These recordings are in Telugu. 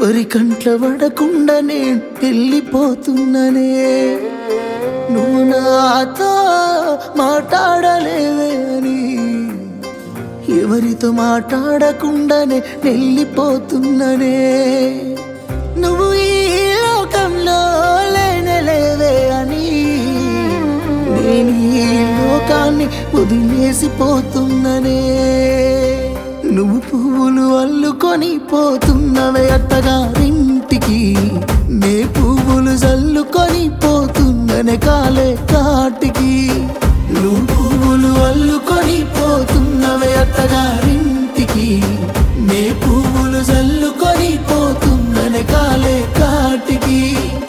ఎవరి కంట్ల పడకుండా నేను వెళ్ళిపోతున్ననే నువ్వు నాతో మాట్లాడలేవే అని ఎవరితో మాట్లాడకుండానే వెళ్ళిపోతున్ననే నువ్వు ఈ లోకంలో లేనలేవే అని నేను ఈ లోకాన్ని వదిలేసిపోతున్ననే నువ్వు పువ్వులు అల్లుకొని పోతున్నవే అత్తగారింటికి నే పువ్వులు జల్లుకొని పోతున్ననే కాలే కాటికి నువ్వు పువ్వులు అల్లుకొని పోతున్నవే అత్తగారింటికి నే పువ్వులు జల్లుకొని పోతున్ననే కాలే కాటికి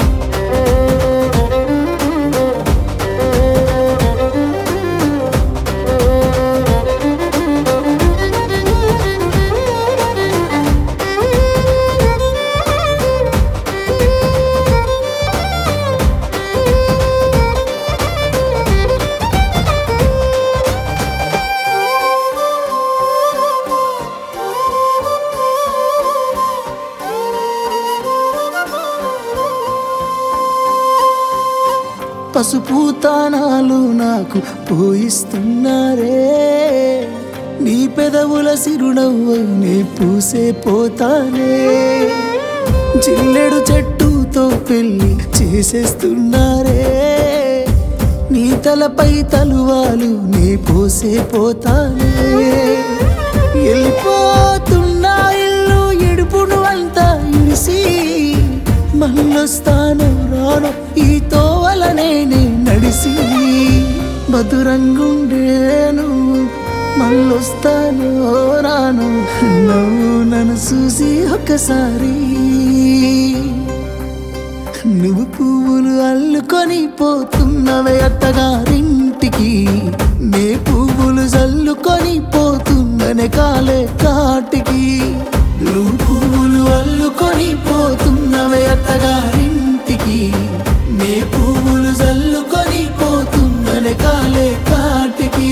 పసుపు తానాలు నాకు పోయిస్తున్నారే నీ పెదవుల సిరునవ్వు నీ పూసే పోతానే జిల్లెడు చెట్టుతో పెళ్లి చేసేస్తున్నారే నీ తలపై తలువాలు నీ పోసే పోతానే వెళ్ళిపోతున్నా ఇల్లు ఇడుపును అంతా ఇడిసి మళ్ళొస్తాను రాను ఈ తోవలనే నే నడిసి మధురంగుండేను మళ్ళొస్తాను రాను నవ్వు నన్ను చూసి ఒక్కసారి నువ్వు పువ్వులు అల్లుకొని పోతున్నవే అత్తగారింటికి నే పువ్వులు జల్లుకొని పోతున్ననే కాలే కాటికి నువ్వు పువ్వులు అల్లుకొని పోతున్నవే అత్తగారింటికి నే పువ్వులు జల్లుకొని పోతున్ననే కాలే కాటికి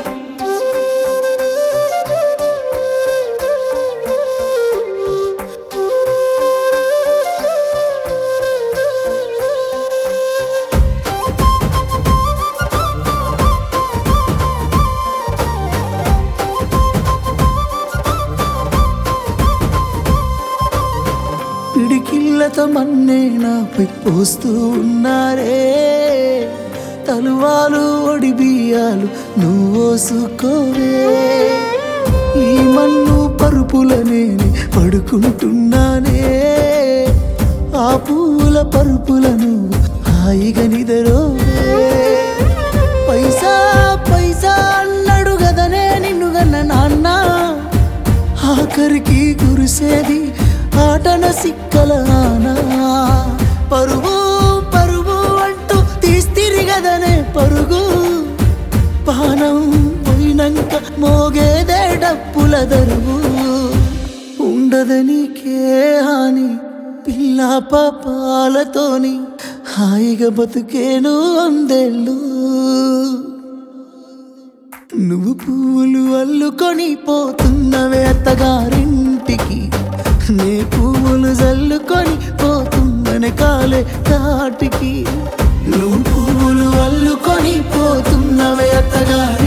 పిడికిళ్ళతో మన్నే నాపై పోస్తూ ఉన్నారే తలువాలు ఒడి బియ్యాలు నువ్వు ఓసుకోవే ఈ మన్ను పరుపులనే పడుకుంటున్నానే ఆ పూల పరుపులను హాయిగా నిదరోవే పైసా పైసా అన్నాడు గదనే నిన్ను గన్న నాన్న ఆఖరికి కురిసేది ఆటన సిక్కల ఆనా పరుగు పరుగు అంటూ తీస్తిరిగదనే పరుగు పానం పోయినంక మోగేదే డప్పుల దరువు ఉండదనికే హాని పిల్ల పాపాలతోని హాయిగా బతుకేను అందేళ్ళు నువ్వు పువ్వులు అల్లుకొని పోతున్నవే అత్తగారింటికి నే పువ్వులు జల్లుకొని పోతున్ననే కాలే కాటికి నువ్వు పువ్వులు అల్లుకొని పోతున్నవే అత్తగారి